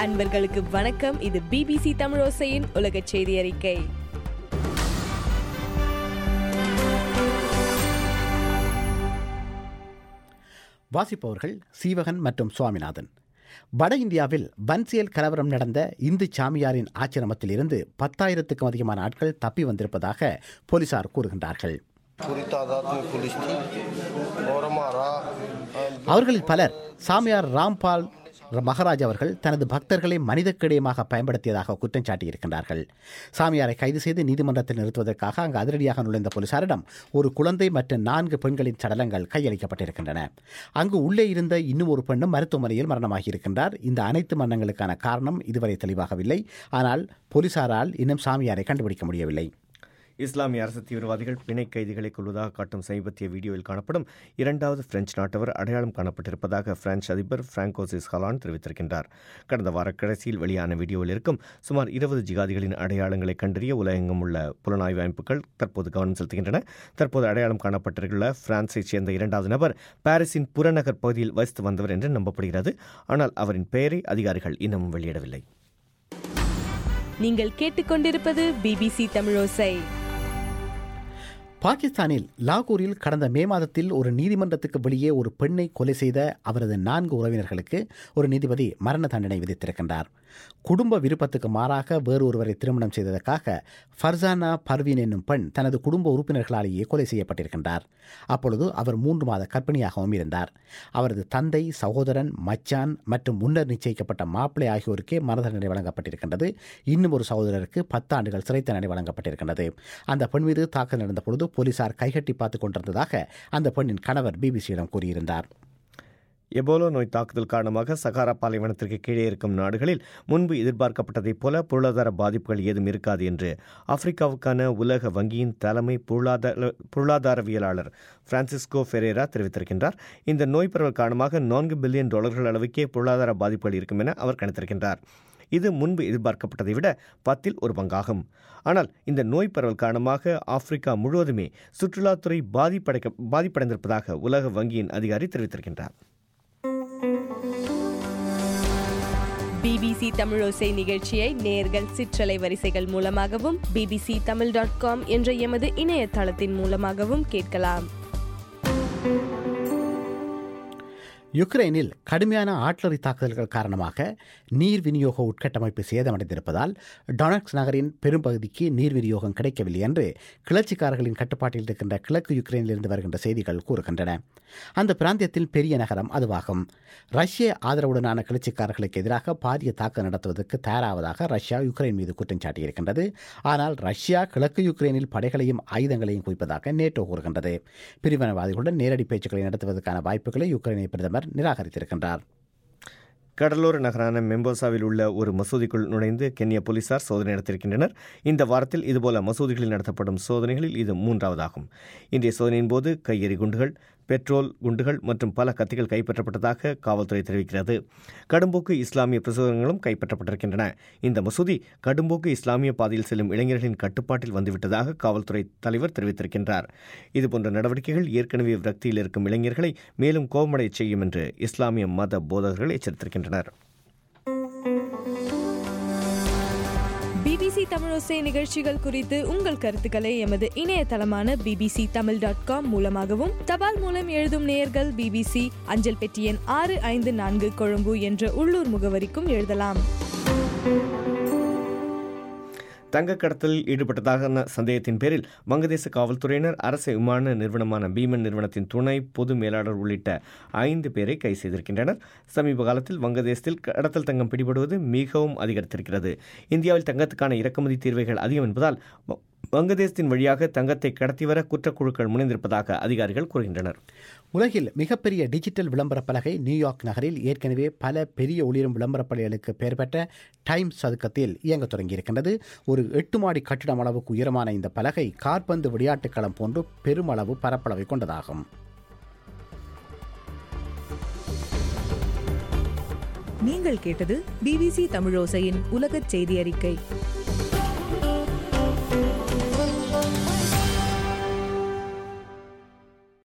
அன்பர்களுக்கு வணக்கம் இது பிபிசி தமிழோசையின் உலக செய்தி அறிக்கை வாசிப்பவர்கள் சீவகன் மற்றும் சுவாமிநாதன் வட இந்தியாவில் பன்சியல் கலவரம் நடந்த இந்து சாமியாரின் ஆச்சிரமத்தில் இருந்து பத்தாயிரத்துக்கும் அதிகமான ஆட்கள் தப்பி வந்திருப்பதாக போலீசார் கூறுகின்றார்கள் पूरी तादाद में पुलिस थी और हमारा अ, அவர்களில் பலர் சாமியார் ராம்பால் மகாராஜ் அவர்கள் தனது பக்தர்களை மனிதக்கிடயமாக பயன்படுத்தியதாக குற்றம் சாட்டியிருக்கின்றார்கள் சாமியாரை கைது செய்து நீதிமன்றத்தில் நிறுத்துவதற்காக அங்கு அதிரடியாக நுழைந்த போலீசாரிடம் ஒரு குழந்தை மற்றும் நான்கு பெண்களின் சடலங்கள் கையளிக்கப்பட்டிருக்கின்றன அங்கு உள்ளே இருந்த இன்னும் ஒரு பெண்ணும் மருத்துவமனையில் மரணமாகி இருக்கின்றார் இந்த அனைத்து மரணங்களுக்கான காரணம் இதுவரை தெளிவாகவில்லை ஆனால் போலீசாரால் இன்னும் சாமியாரை கண்டுபிடிக்க முடியவில்லை இஸ்லாமிய அரசு தீவிரவாதிகள் பிணை கைதிகளை கொள்வதாக காட்டும் சமீபத்திய வீடியோவில் காணப்படும் இரண்டாவது பிரெஞ்சு நாட்டவர் அடையாளம் காணப்பட்டிருப்பதாக பிரெஞ்சு அதிபர் பிராங்கோசிஸ் ஹலான் தெரிவித்திருக்கின்றார் கடந்த வார கடைசியில் வெளியான வீடியோவில் இருக்கும் சுமார் இருபது ஜிகாதிகளின் அடையாளங்களை கண்டறிய உலகெங்கும் உள்ள புலனாய்வு அமைப்புகள் தற்போது கவனம் செலுத்துகின்றன தற்போது அடையாளம் காணப்பட்டிருக்கிற பிரான்ஸைச் சேர்ந்த இரண்டாவது நபர் பாரிஸின் புறநகர் பகுதியில் வசித்து வந்தவர் என்று நம்பப்படுகிறது ஆனால் அவரின் பெயரை அதிகாரிகள் இன்னமும் வெளியிடவில்லை நீங்கள் கேட்டுக்கொண்டிருப்பது பிபிசி தமிழோசை பாகிஸ்தானில் லாகூரில் கடந்த மே மாதத்தில் ஒரு நீதிமன்றத்துக்கு வெளியே ஒரு பெண்ணை கொலை செய்த அவரது நான்கு உறவினர்களுக்கு ஒரு நீதிபதி மரண தண்டனை விதித்திருக்கின்றார் குடும்ப விருப்பத்துக்கு மாறாக வேறு ஒருவரை திருமணம் செய்ததற்காக ஃபர்சானா பர்வீன் என்னும் பெண் தனது குடும்ப உறுப்பினர்களாலேயே கொலை செய்யப்பட்டிருக்கின்றார் அப்பொழுது அவர் மூன்று மாத கர்ப்பிணியாகவும் இருந்தார் அவரது தந்தை சகோதரன் மச்சான் மற்றும் முன்னர் நிச்சயிக்கப்பட்ட மாப்பிள்ளை ஆகியோருக்கே மரண தண்டனை வழங்கப்பட்டிருக்கின்றது இன்னும் ஒரு சகோதரருக்கு பத்தாண்டுகள் சிறை தண்டனை வழங்கப்பட்டிருக்கின்றது அந்த பெண் மீது தாக்குதல் நடந்த பொழுது போலீசார் கைகட்டி பார்த்துக் கொண்டிருந்ததாக அந்த பெண்ணின் கணவர் பிபிசியிடம் கூறியிருந்தார் எபோலோ நோய் தாக்குதல் காரணமாக சகாரா பாலைவனத்திற்கு கீழே இருக்கும் நாடுகளில் முன்பு எதிர்பார்க்கப்பட்டதைப் போல பொருளாதார பாதிப்புகள் ஏதும் இருக்காது என்று ஆப்பிரிக்காவுக்கான உலக வங்கியின் தலைமை பொருளாதார பொருளாதாரவியலாளர் பிரான்சிஸ்கோ ஃபெரேரா தெரிவித்திருக்கின்றார் இந்த நோய் பரவல் காரணமாக நான்கு பில்லியன் டாலர்கள் அளவுக்கே பொருளாதார பாதிப்புகள் இருக்கும் என அவர் கணித்திருக்கின்றார் இது முன்பு எதிர்பார்க்கப்பட்டதை விட பத்தில் ஒரு பங்காகும் ஆனால் இந்த நோய் பரவல் காரணமாக ஆப்பிரிக்கா முழுவதுமே சுற்றுலாத்துறை பாதிப்படைக்க பாதிப்படைந்திருப்பதாக உலக வங்கியின் அதிகாரி தெரிவித்திருக்கின்றார் பிபிசி தமிழோசை நிகழ்ச்சியை நேர்கள் சிற்றலை வரிசைகள் மூலமாகவும் பிபிசி தமிழ் டாட் காம் என்ற எமது இணையதளத்தின் மூலமாகவும் கேட்கலாம் யுக்ரைனில் கடுமையான ஆட்லரி தாக்குதல்கள் காரணமாக நீர் விநியோக உட்கட்டமைப்பு சேதமடைந்திருப்பதால் டொனக்ஸ் நகரின் பெரும்பகுதிக்கு நீர் விநியோகம் கிடைக்கவில்லை என்று கிளர்ச்சிக்காரர்களின் கட்டுப்பாட்டில் இருக்கின்ற கிழக்கு யுக்ரைனிலிருந்து வருகின்ற செய்திகள் கூறுகின்றன அந்த பிராந்தியத்தில் பெரிய நகரம் அதுவாகும் ரஷ்ய ஆதரவுடனான கிளர்ச்சிக்காரர்களுக்கு எதிராக பாரிய தாக்குதல் நடத்துவதற்கு தயாராவதாக ரஷ்யா யுக்ரைன் மீது குற்றம் சாட்டியிருக்கின்றது ஆனால் ரஷ்யா கிழக்கு யுக்ரைனில் படைகளையும் ஆயுதங்களையும் குவிப்பதாக நேட்டோ கூறுகின்றது பிரிவினவாதிகளுடன் நேரடி பேச்சுக்களை நடத்துவதற்கான வாய்ப்புகளை யுக்ரைனை பிரதமர் நிராகரித்திருக்கின்றார் கடலோர நகரான மெம்போசாவில் உள்ள ஒரு மசூதிக்குள் நுழைந்து கென்யா போலீசார் சோதனை நடத்தியிருக்கின்றனர் இந்த வாரத்தில் இதுபோல மசூதிகளில் நடத்தப்படும் சோதனைகளில் இது மூன்றாவதாகும் இன்றைய சோதனையின் போது கையெறி குண்டுகள் பெட்ரோல் குண்டுகள் மற்றும் பல கத்திகள் கைப்பற்றப்பட்டதாக காவல்துறை தெரிவிக்கிறது கடும்போக்கு இஸ்லாமிய பிரசுரங்களும் கைப்பற்றப்பட்டிருக்கின்றன இந்த மசூதி கடும்போக்கு இஸ்லாமிய பாதையில் செல்லும் இளைஞர்களின் கட்டுப்பாட்டில் வந்துவிட்டதாக காவல்துறை தலைவர் தெரிவித்திருக்கின்றார் இதுபோன்ற நடவடிக்கைகள் ஏற்கனவே விரக்தியில் இருக்கும் இளைஞர்களை மேலும் கோபமடைய செய்யும் என்று இஸ்லாமிய மத போதகர்கள் எச்சரித்திருக்கின்றனர் பிபிசி தமிழோசை நிகழ்ச்சிகள் குறித்து உங்கள் கருத்துக்களை எமது இணையதளமான பிபிசி தமிழ் டாட் காம் மூலமாகவும் தபால் மூலம் எழுதும் நேயர்கள் பிபிசி அஞ்சல் பெட்டி எண் ஆறு ஐந்து நான்கு கொழும்பு என்ற உள்ளூர் முகவரிக்கும் எழுதலாம் தங்க கடத்தலில் ஈடுபட்டதாக சந்தேகத்தின் பேரில் வங்கதேச காவல்துறையினர் அரசு விமான நிறுவனமான பீமன் நிறுவனத்தின் துணை பொது மேலாளர் உள்ளிட்ட ஐந்து பேரை கைது செய்திருக்கின்றனர் சமீப காலத்தில் வங்கதேசத்தில் கடத்தல் தங்கம் பிடிபடுவது மிகவும் அதிகரித்திருக்கிறது இந்தியாவில் தங்கத்துக்கான இறக்குமதி தீர்வைகள் அதிகம் என்பதால் வ- வங்கதேசத்தின் வழியாக தங்கத்தை கடத்தி வர குற்றக்குழுக்கள் முனைந்திருப்பதாக அதிகாரிகள் கூறுகின்றனர் உலகில் மிகப்பெரிய டிஜிட்டல் விளம்பர பலகை நியூயார்க் நகரில் ஏற்கனவே பல பெரிய ஒளிரும் விளம்பர பலகைகளுக்கு பெயர் பெற்ற டைம்ஸ் சதுக்கத்தில் இயங்கத் தொடங்கியிருக்கின்றது ஒரு எட்டு மாடி கட்டிடம் அளவுக்கு உயரமான இந்த பலகை காற்பந்து விளையாட்டுக் களம் போன்று பெருமளவு பரப்பளவை கொண்டதாகும் நீங்கள் கேட்டது பிபிசி தமிழோசையின் உலகச் செய்தி அறிக்கை